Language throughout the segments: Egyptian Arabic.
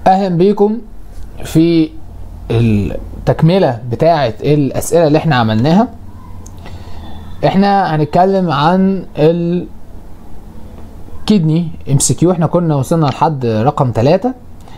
اهلا بيكم في التكمله بتاعه الاسئله اللي احنا عملناها احنا هنتكلم عن الكدني ام سي كيو احنا كنا وصلنا لحد رقم ثلاثة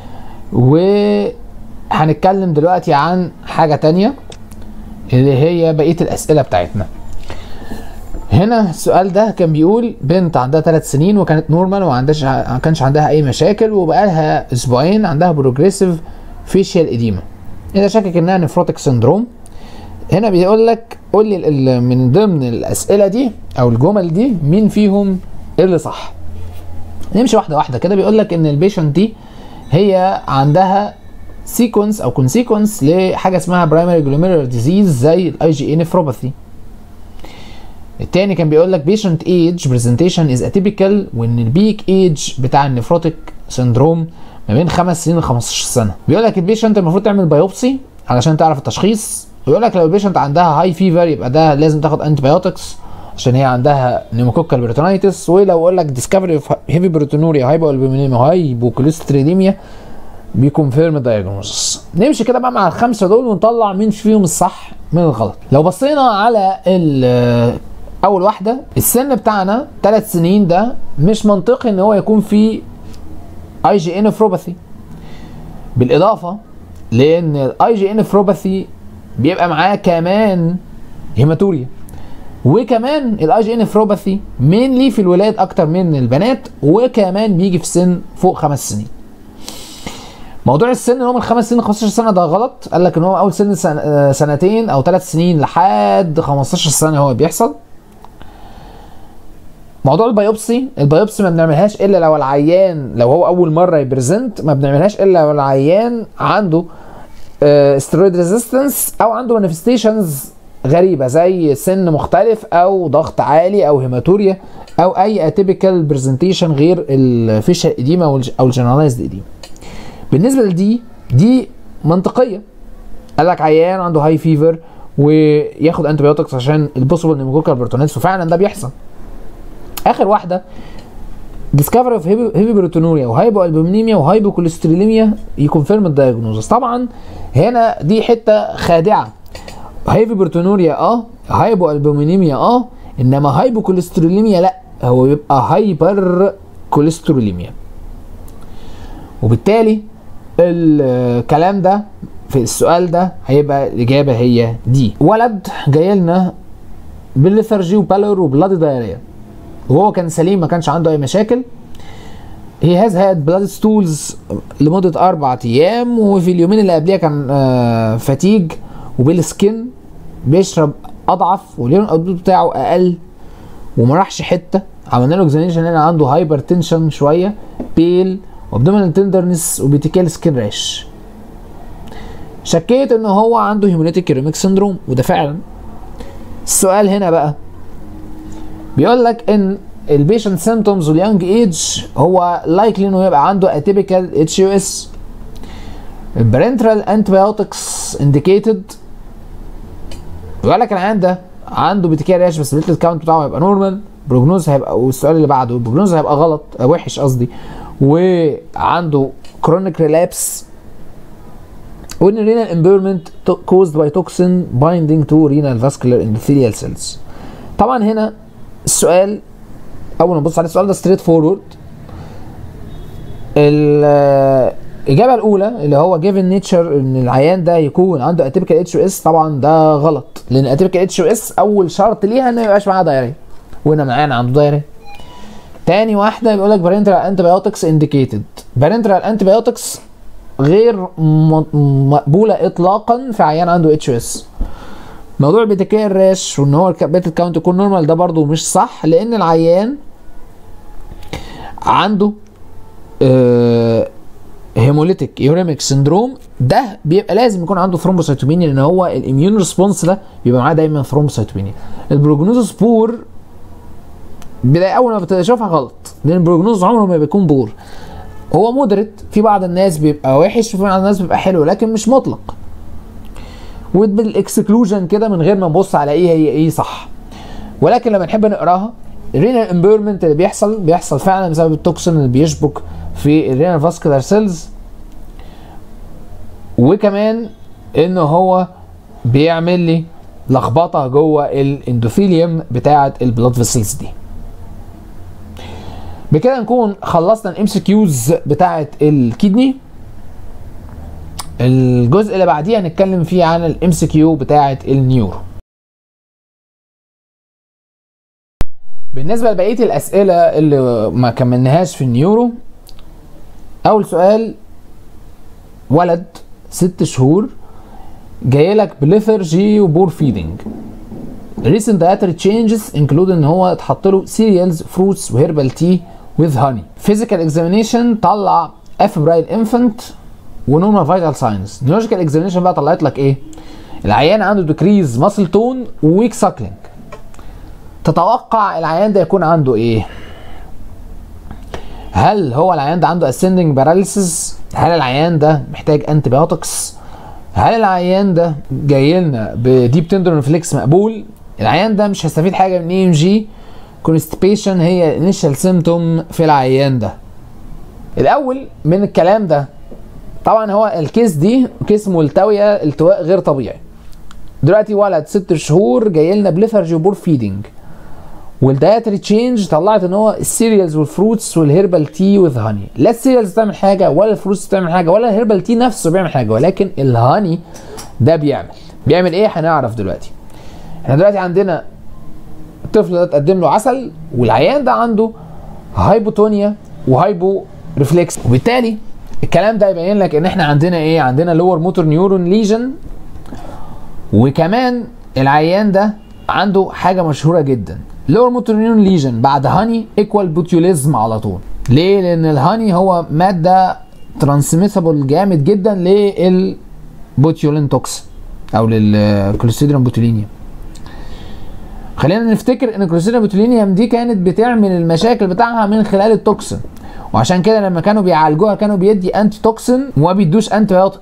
وهنتكلم دلوقتي عن حاجه تانية اللي هي بقيه الاسئله بتاعتنا هنا السؤال ده كان بيقول بنت عندها ثلاث سنين وكانت نورمال وما عندهاش ما كانش عندها اي مشاكل وبقالها اسبوعين عندها بروجريسيف فيشيال اديما اذا شكك انها نفروتك سندروم هنا بيقول لك قول لي ال- من ضمن الاسئله دي او الجمل دي مين فيهم اللي صح نمشي واحده واحده كده بيقول لك ان البيشنت دي هي عندها سيكونس او كونسيكونس لحاجه اسمها برايمري جلوميرولار ديزيز زي الاي جي اي نفروباثي التاني كان بيقول لك patient age presentation is atypical وان البيك ايج بتاع النفروتيك سندروم ما بين خمس سنين ل 15 سنه بيقول لك البيشنت المفروض تعمل بايوبسي علشان تعرف التشخيص بيقول لك لو البيشنت عندها هاي فيفر يبقى ده لازم تاخد انتي بايوتكس عشان هي عندها نيموكوكال بريتونايتس ولو اقول لك ديسكفري اوف هيفي بروتونوريا هايبو البومينيميا هايبوكوليستريديميا بيكونفيرم دايجنوزس نمشي كده بقى مع الخمسه دول ونطلع مين فيهم الصح من الغلط لو بصينا على ال- اول واحده السن بتاعنا ثلاث سنين ده مش منطقي ان هو يكون في اي جي ان نفروباثي بالاضافه لان الاي جي ان نفروباثي بيبقى معاه كمان هيماتوريا وكمان الاي جي ان نفروباثي مينلي في الولاد اكتر من البنات وكمان بيجي في سن فوق خمس سنين موضوع السن ان هو من خمس سنين ل 15 سنه ده غلط قال لك ان هو اول سن سن- آه، سنتين او ثلاث سنين لحد 15 سنه هو بيحصل موضوع البيوبسي البيوبسي ما بنعملهاش الا لو العيان لو هو اول مره يبريزنت ما بنعملهاش الا لو العيان عنده ستيرويد ريزيستنس او عنده مانيفستيشنز غريبه زي سن مختلف او ضغط عالي او هيماتوريا او اي اتيبيكال برزنتيشن غير الفيشال اديما او الجنرالايزد اديما بالنسبه لدي دي منطقيه قال لك عيان عنده هاي فيفر وياخد انتي بايوتكس عشان البوسيبل نيموكوكال بروتونيتس وفعلا ده بيحصل اخر واحده ديسكفري اوف هيفي بروتونوريا وهايبو البومينيميا وهايبو كوليستروليميا يكونفيرم الدايجنوزس طبعا هنا دي حته خادعه هايبو بروتونوريا اه هايبو البومينيميا اه انما هايبو كوليستروليميا لا هو بيبقى هايبر كوليستروليميا وبالتالي الكلام ده في السؤال ده هيبقى الاجابه هي دي ولد جاي لنا بالليثرجي وبالور وبلادي دايريا وهو كان سليم ما كانش عنده اي مشاكل هي هاز هاد بلاد ستولز لمده اربع ايام وفي اليومين اللي قبليها كان آه فاتيج وبالسكن بيشرب اضعف واليون الاوتبوت بتاعه اقل وما راحش حته عملنا له اكزامينشن هنا عنده هايبر تنشن شويه بيل وابدومينال تندرنس وبيتيكال سكين راش شكيت ان هو عنده هيموليتيك كيريميك سندروم وده فعلا السؤال هنا بقى بيقول لك ان البيشنت سيمتومز واليونج ايج هو لايكلي انه يبقى عنده اتيبيكال اتش يو اس البارنترال انتبيوتكس انديكيتد بيقول لك العيان ده عنده بيتيكال ريش بس البليتلت كاونت بتاعه هيبقى نورمال بروجنوز هيبقى والسؤال اللي بعده البروجنوز هيبقى غلط آه، وحش قصدي وعنده كرونيك ريلابس وان renal impairment caused by toxin binding to renal vascular endothelial cells طبعا هنا السؤال اول ما نبص على السؤال ده ستريت فورورد الاجابه الاولى اللي هو جيفن نيتشر ان العيان ده يكون عنده اتيبيكال اتش اس طبعا ده غلط لان اتيبيكال اتش اس اول شرط ليها انه ما يبقاش معاه دايريه وهنا معانا عنده دايريه تاني واحده بيقول لك بارنترال انتبيوتكس انديكيتد بارنترال انتبيوتكس غير م- مقبوله اطلاقا في عيان عنده اتش اس موضوع البيتيكيا الراش وان هو البيت كاونت يكون نورمال ده برضو مش صح لان العيان عنده آه هيموليتيك يوريميك سندروم ده بيبقى لازم يكون عنده ثرومبوسيتوبينيا لان هو الاميون ريسبونس ده بيبقى معاه دايما ثرومبوسيتوبينيا البروجنوزس بور بداية اول ما بتشوفها غلط لان البروجنوز عمره ما بيكون بور هو مودريت في بعض الناس بيبقى وحش وفي بعض الناس بيبقى حلو لكن مش مطلق وبالاكسكلوجن كده من غير ما نبص على ايه هي ايه صح ولكن لما نحب نقراها الرينال امبيرمنت اللي بيحصل بيحصل فعلا بسبب التوكسين اللي بيشبك في الرينال فاسكولار سيلز وكمان ان هو بيعمل لي لخبطه جوه الاندوثيليوم بتاعه البلاد فيسلز دي بكده نكون خلصنا الام سي كيوز بتاعه الكدني الجزء اللي بعديه هنتكلم فيه عن الام سي كيو بتاعه النيورو بالنسبه لبقيه الاسئله اللي ما كملناهاش في النيورو اول سؤال ولد ست شهور جاي لك بليثرجي وبور فيدنج recent dietary changes include ان هو اتحط له cereals fruits وهيربال تي with honey physical examination طلع افبرايل infant ونورمال فيتال ساينز نيولوجيكال اكزامينشن بقى طلعت لك ايه العيان عنده ديكريز ماسل تون وويك ساكلينج تتوقع العيان ده يكون عنده ايه هل هو العيان ده عنده ascending paralysis هل العيان ده محتاج انتبيوتكس هل العيان ده جاي لنا بديب تندر ريفلكس مقبول العيان ده مش هيستفيد حاجه من اي ام جي كونستيبيشن هي انيشال سيمتوم في العيان ده الاول من الكلام ده طبعا هو الكيس دي كيس ملتويه التواء غير طبيعي دلوقتي ولد ست شهور جاي لنا بليثرجي وبور فيدنج والدايتري تشينج طلعت ان هو السيريالز والفروتس والهيربال تي وذ هاني لا السيريالز بتعمل حاجه ولا الفروتس بتعمل حاجه ولا الهيربال تي نفسه بيعمل حاجه ولكن الهاني ده بيعمل بيعمل ايه هنعرف دلوقتي احنا دلوقتي عندنا الطفل ده اتقدم له عسل والعيان ده عنده هايبوتونيا وهايبو ريفلكس وبالتالي الكلام ده يبين لك ان احنا عندنا ايه عندنا لور موتور نيورون ليجن وكمان العيان ده عنده حاجه مشهوره جدا لور موتور نيورون ليجن بعد هاني ايكوال بوتيوليزم على طول ليه لان الهاني هو ماده ترانسميثابل جامد جدا للبوتيولين توكسين او للكلوستيدرم بوتولينيوم خلينا نفتكر ان الكلوستيدرم بوتولينيوم دي كانت بتعمل المشاكل بتاعها من خلال التوكسين وعشان كده لما كانوا بيعالجوها كانوا بيدي انتي توكسين وما بيدوش انتي بايوتيك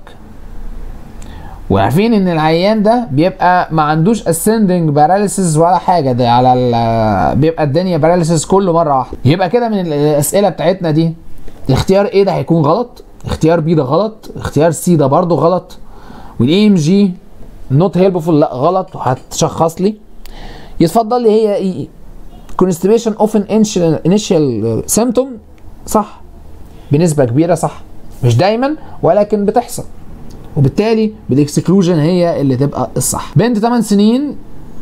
وعارفين ان العيان ده بيبقى ما عندوش اسندنج باراليسيس ولا حاجه ده على بيبقى الدنيا باراليسيس كله مره واحده يبقى كده من الاسئله بتاعتنا دي اختيار ايه ده هيكون غلط اختيار بي ده غلط اختيار سي ده برضه غلط والاي ام جي نوت هيلبفول لا غلط وهتشخص لي يتفضل لي هي ايه كونستيبيشن اوفن انيشال سيمتوم صح بنسبه كبيره صح مش دايما ولكن بتحصل وبالتالي بالاكسكلوجن هي اللي تبقى الصح بنت 8 سنين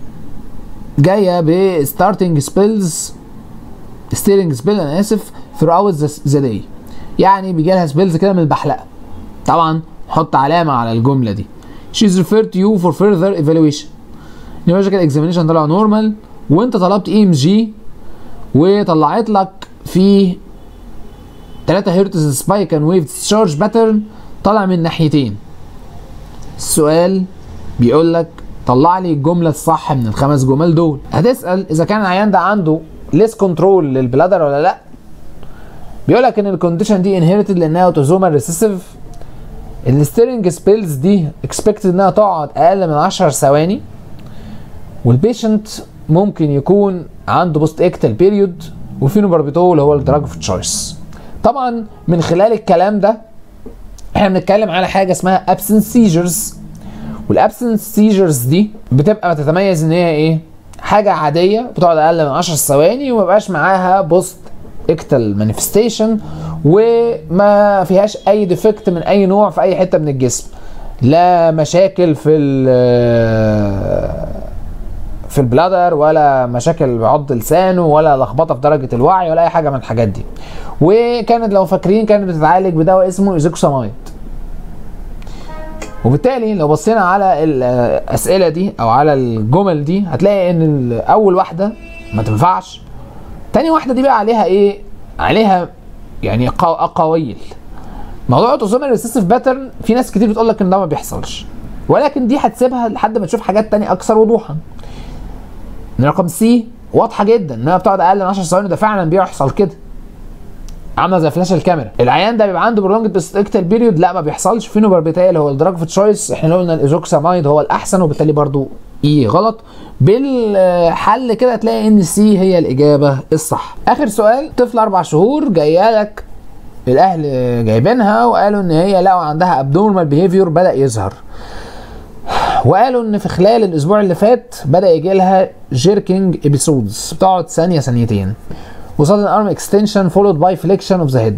جايه بستارتنج سبيلز ستيرنج سبيل انا اسف throughout ذا داي يعني بيجي لها سبيلز كده من البحلقه طبعا حط علامه على الجمله دي she's referred to you for further evaluation neurological examination طلع نورمال وانت طلبت اي ام جي وطلعت لك في 3 هرتز سبايك اند ويف تشارج باترن طالع من ناحيتين السؤال بيقول لك طلع لي الجمله الصح من الخمس جمل دول هتسال اذا كان العيان ده عنده ليس كنترول للبلادر ولا لا بيقول لك ان الكونديشن دي انهيرتد لانها اوتوزومال ريسيسيف الستيرنج سبيلز دي اكسبكتد انها تقعد اقل من 10 ثواني والبيشنت ممكن يكون عنده بوست اكتال بيريود والفينوباربيتول هو الدراج اوف تشويس طبعا من خلال الكلام ده احنا بنتكلم على حاجه اسمها absence seizures والابسنس سيجرز دي بتبقى بتتميز ان هي ايه حاجه عاديه بتقعد اقل من 10 ثواني وما بقاش معاها بوست اكتال مانيفستيشن وما فيهاش اي ديفكت من اي نوع في اي حته من الجسم لا مشاكل في في البلادر ولا مشاكل بعض لسانه ولا لخبطه في درجه الوعي ولا اي حاجه من الحاجات دي وكانت لو فاكرين كانت بتتعالج بدواء اسمه ايزوكسامايد وبالتالي لو بصينا على الاسئله دي او على الجمل دي هتلاقي ان اول واحده ما تنفعش تاني واحده دي بقى عليها ايه عليها يعني اقاويل موضوع اوتوزومال ريسيسيف باترن في ناس كتير بتقول لك ان ده ما بيحصلش ولكن دي هتسيبها لحد ما تشوف حاجات تانية اكثر وضوحا رقم سي واضحه جدا انها بتقعد اقل من 10 ثواني ده فعلا بيحصل كده عامله زي فلاش الكاميرا العيان ده بيبقى عنده برولونج بيستكتال بيريود لا ما بيحصلش فينوباربيتال هو الدراج في تشويس احنا قلنا الايزوكسامايد هو الاحسن وبالتالي برضو اي غلط بالحل كده هتلاقي ان سي هي الاجابه الصح اخر سؤال طفل اربع شهور جايه لك الاهل جايبينها وقالوا ان هي لقوا عندها ابنورمال بيهيفير بدا يظهر وقالوا ان في خلال الاسبوع اللي فات بدا يجي لها جيركينج ابيسودز بتقعد ثانيه ثانيتين وصلت ارم اكستنشن فولود باي فليكشن اوف ذا هيد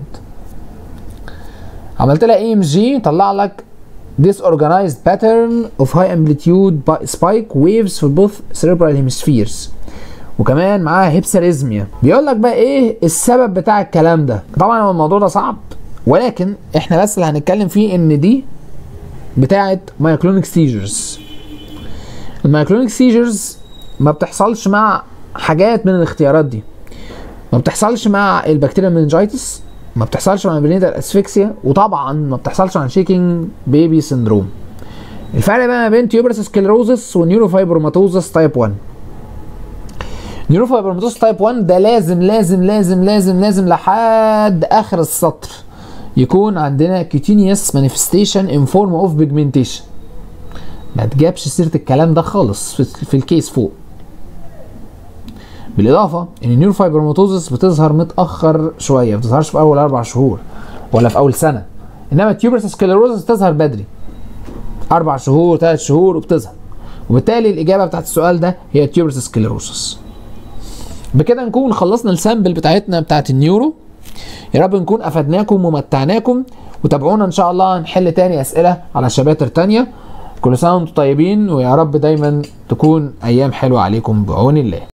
عملت لها اي ام جي طلع لك disorganized pattern of high amplitude spike waves في both cerebral hemispheres وكمان معاها هيبساريزميا بيقول لك بقى ايه السبب بتاع الكلام ده طبعا هو الموضوع ده صعب ولكن احنا بس اللي هنتكلم فيه ان دي بتاعه مايكلونيك سيجرز المايكلونيك سيجرز ما بتحصلش مع حاجات من الاختيارات دي ما بتحصلش مع البكتيريا منجايتس ما بتحصلش مع البرينيتال اسفكسيا وطبعا ما بتحصلش مع شيكينج بيبي سندروم الفرق بقى ما بين تيوبرس سكلروزس ونيوروفايبروماتوزس تايب 1 نيوروفايبروماتوزس تايب 1 ده لازم لازم لازم لازم لازم لحد اخر السطر يكون عندنا كيوتينيوس مانيفستيشن ان فورم اوف بيجمنتيشن ما تجابش سيره الكلام ده خالص في, في الكيس فوق بالاضافه ان النيوروفايبروماتوزس بتظهر متاخر شويه ما بتظهرش في اول اربع شهور ولا في اول سنه انما التيوبرس سكلروزس تظهر بدري اربع شهور ثلاث شهور وبتظهر وبالتالي الاجابه بتاعت السؤال ده هي التيوبرس سكلروزس بكده نكون خلصنا السامبل بتاعتنا بتاعت النيورو يا رب نكون افدناكم ومتعناكم وتابعونا ان شاء الله نحل تاني اسئله على شباتر تانيه كل سنه وانتم طيبين ويا رب دايما تكون ايام حلوه عليكم بعون الله